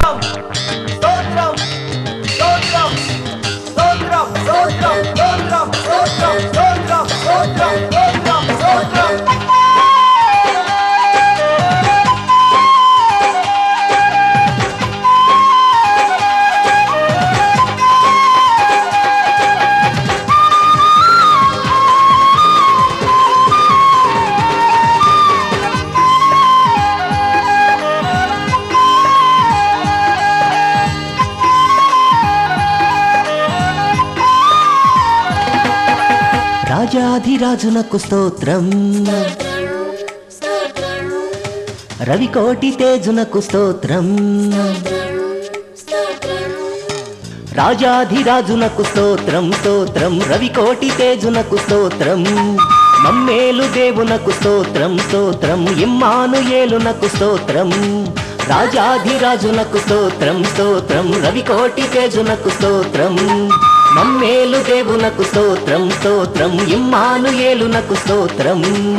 స్తోత్రం స్తోత్రం స్తోత్రం స్తోత్రం స్తోత్రం స్తోత్రం స్తోత్రం స్తోత్రం స్తోత్రం స్తోత్రం రాజాధిరాజునకు స్తోత్రం రవికోటి తేజునకు స్తోత్రం రాజాధిరాజునకు స్తోత్రం స్తోత్రం రవికోటి తేజునకు స్తోత్రం మమ్మేలు దేవునకు స్తోత్రం స్తోత్రం ఇమ్మాను ఏలునకు స్తోత్రం రాజాధిరాజునకు స్తోత్రం స్తోత్రం రవికోటి తేజునకు స్తోత్రం మమ్మేలు దేవునకు స్తోత్రం స్తోత్రం ఇమ్మాను ఏలునకు స్తోత్రం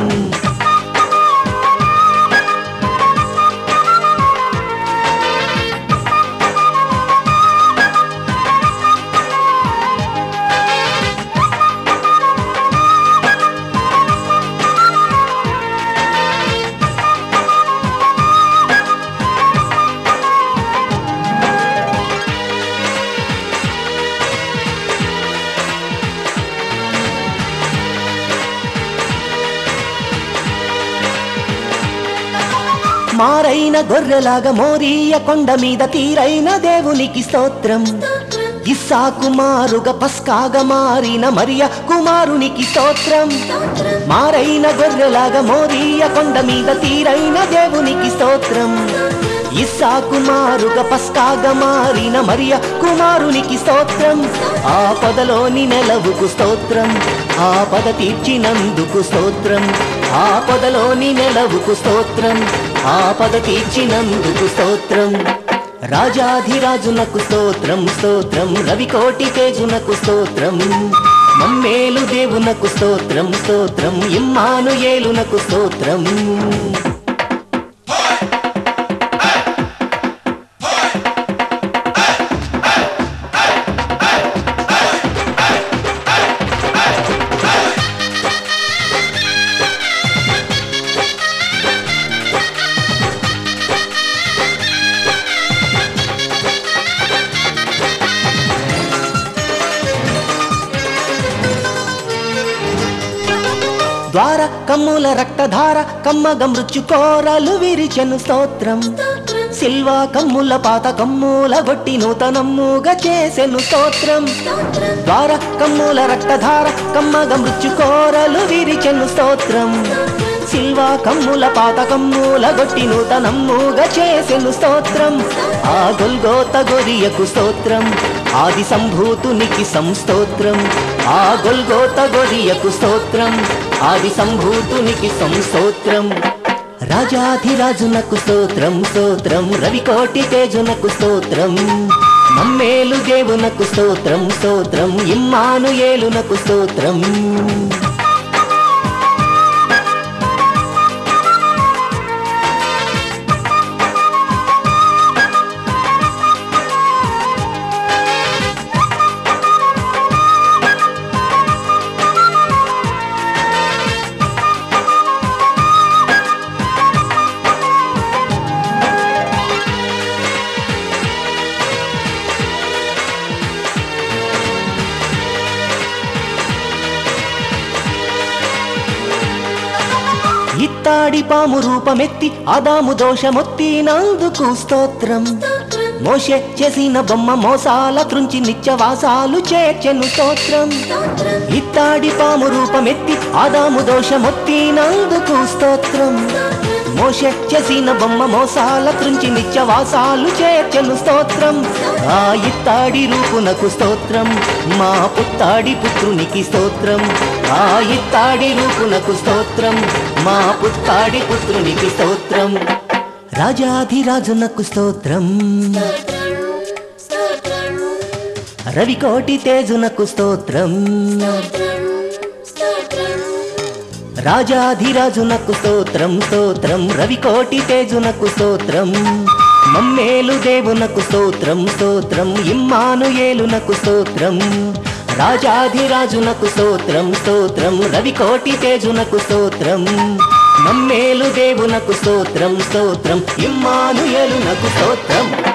మారైన గొర్రెలాగా మోరీయ కొండ మీద తీరైన దేవునికి స్తోత్రం ఇస్సా కుమారుగా పస్కాగా మారిన మరియ కుమారునికి స్తోత్రం మారైన గొర్రెలాగా మోరీయ కొండ మీద తీరైన దేవునికి స్తోత్రం ఇస్సా కుమారుగా పస్కాగా మారిన మరియ కుమారునికి స్తోత్రం ఆ పదలోని నెలవుకు స్తోత్రం ఆ పద తీర్చినందుకు స్తోత్రం ఆ పదలోని నెలవుకు స్తోత్రం ఆ పద తీర్చినందుకు స్తోత్రం రాజాధిరాజునకు స్తోత్రం స్తోత్రం రవికోటి తేజునకు స్తోత్రం మమ్మేలు దేవునకు స్తోత్రం స్తోత్రం ఇమ్మాను ఏలునకు స్తోత్రం ద్వార కమ్ముల రక్తధార కమ్మగ మృత్యుకోరలు విరిచెను స్తోత్రం సిల్వా కమ్ముల పాత కమ్ముల గొట్టి నూతనమ్ముగా చేసెను స్తోత్రం ద్వార కమ్ముల రక్తధార కమ్మగ మృత్యుకోరలు విరిచెను స్తోత్రం సిల్వా కమ్ముల పాత కమ్ముల గొట్టి నూతనమ్ముగా చేసెను స్తోత్రం ఆ గొల్గోత గొరియకు స్తోత్రం ఆది సంభూతునికి సంస్తోత్రం ఆ గొల్గోత గొరియకు స్తోత్రం ఆది సంభూతునికి సంస్తోత్రం రాజాధిరాజునకు స్తోత్రం స్తోత్రం రవికోటి తేజునకు స్తోత్రం మమ్మేలు దేవునకు స్తోత్రం స్తోత్రం ఇమ్మాను ఏలునకు స్తోత్రం ఇత్తాడి పాము రూపమెత్తి ఆదాము దోషమొత్తినందుకు స్తోత్రం మోషే చేసిన బొమ్మ మోసాల త్రుంచి నిత్యవాసాలు చేర్చెను స్తోత్రం ఇత్తాడి పాము రూపమెత్తి ఆదాము దోషమొత్తినందుకు స్తోత్రం మోషే చేసిన బొమ్మ మోసాల త్రుంచి నిత్యవాసాలు చేర్చెను స్తోత్రం ఆ ఇత్తాడి రూపునకు స్తోత్రం మా పుత్తాడి పుత్రునికి స్తోత్రం ఆ ఇత్తాడి రూపునకు స్తోత్రం మా పుత్తాడి పుత్రునికి స్తోత్రం రాజాధిరాజునకు స్తోత్రం రవికోటి తేజునకు స్తోత్రం రాజాధిరాజునకు స్తోత్రం స్తోత్రం రవికోటి తేజునకు స్తోత్రం మమ్మేలు దేవునకు స్తోత్రం స్తోత్రం ఇమ్మాను ఏలునకు స్తోత్రం రాజాధిరాజునకు స్తోత్రం స్తోత్రం రవికోటి తేజునకు స్తోత్రం మమ్మేలు దేవునకు స్తోత్రం స్తోత్రం ఇమ్మాను ఏలునకు స్తోత్రం